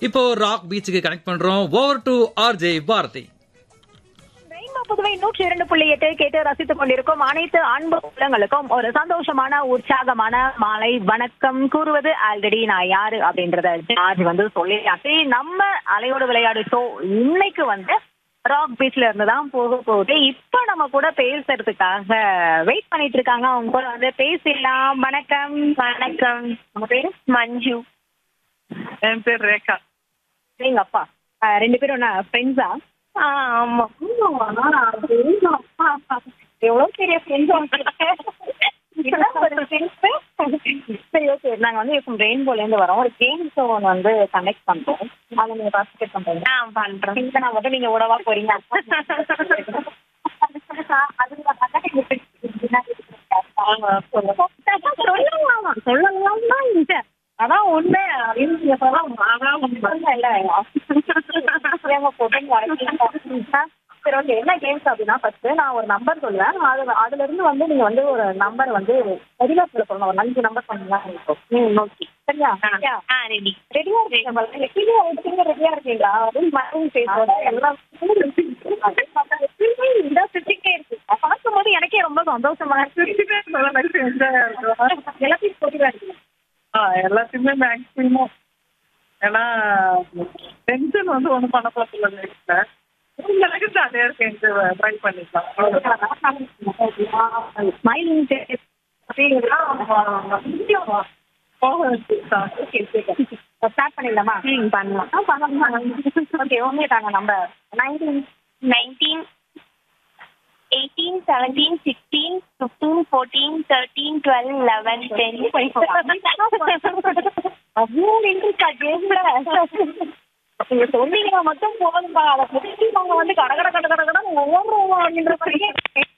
இப்போ ராக் பீச்சுக்கு கனெக்ட் பண்றோம் over to RJ Bharati rainbow Puduvai நூற்றி இரண்டு புள்ளி எட்டு கேட்டு ரசித்துக் கொண்டிருக்கும் அனைத்து அன்பு உள்ளங்களுக்கும் ஒரு சந்தோஷமான உற்சாகமான மாலை வணக்கம் கூறுவது ஆல்ரெடி நான் யாரு அப்படின்றத ஜார்ஜ் வந்து சொல்லியாச்சு நம்ம அலையோடு விளையாடு ஷோ இன்னைக்கு வந்து ராக் பீச்ல இருந்து தான் போக போகுது இப்ப நம்ம கூட பேசுறதுக்காக வெயிட் பண்ணிட்டு இருக்காங்க அவங்க கூட வந்து பேசிடலாம் வணக்கம் வணக்கம் உங்க பேரு மஞ்சு என் பேர் ரேகா எங்க அப்பா அஹ் ரெண்டு பேரும் என்ன ஃப்ரெண்ட்ஸா ஆமா எவ்வளவு பெரிய ஃப்ரெண்ட்ஸ் சரி ஓகே நாங்க வந்து இப்போ ரெயின்போல இருந்து வரோம் ஒரு கேம் ஷோ ஒன்று வந்து கனெக்ட் பண்றோம் அதை நீங்க பார்ட்டிசிபேட் பண்றீங்க ஆ பண்றேன் இந்த நான் மட்டும் நீங்க உடவா போறீங்க அதுல பார்த்தா நீங்க சொல்லலாம் சொல்லலாம் தான் இல்ல அதான் உண்மை அப்படின்னு நீங்க சொல்லலாம் அதான் உண்மை இல்ல ஏமா போட்டு வரைக்கும் சரி ஓகே என்ன கேம்ஸ் அப்படின்னா ஃபர்ஸ்ட் நான் ஒரு நம்பர் சொல்லுவேன் அது அதுல இருந்து வந்து நீங்க வந்து ஒரு நம்பர் வந்து ரெடியா சொல்ல சொல்லணும் ஒரு அஞ்சு நம்பர் பண்ணீங்கன்னா ம் ஓகே சரியா ஆ ரெடி ரெடியா இருக்கீங்க பாருங்க எப்பயுமே இருக்கீங்க ரெடியா இருக்கீங்களா அப்படின்னு மாதிரி பேசோட எல்லாம் இந்த சுத்திக்கே இருக்கு பார்க்கும்போது எனக்கே ரொம்ப சந்தோஷமா இருக்கு எல்லாத்தையும் போட்டுதான் இருக்கு ஆ எல்லாத்தையுமே மேக்ஸிமம் ஏன்னா டென்ஷன் வந்து ஒன்றும் பண்ண போகிறதில்ல லைஃப்பில் உங்களுக்கு ஜாலியாக இருக்கேன் ட்ரை பண்ணிக்கலாம் ஸ்மைலிங் ஸ்டார்ட் பண்ணிடலாமா ம் பண்ணலாம் ஆ பண்ணலாம் ஓகே ஓகே தாங்க number nineteen nineteen eighteen seventeen sixteen fifteen fourteen thirteen twelve eleven ten அவ்வளோ இன்ட்ரெஸ்டா கேம்ல நீங்க சொன்னீங்கன்னா மட்டும் போதும்பா அதை பத்தி நாங்க வந்து கட கட கட கட கட ஓடுறோம் அப்படின்ற மாதிரி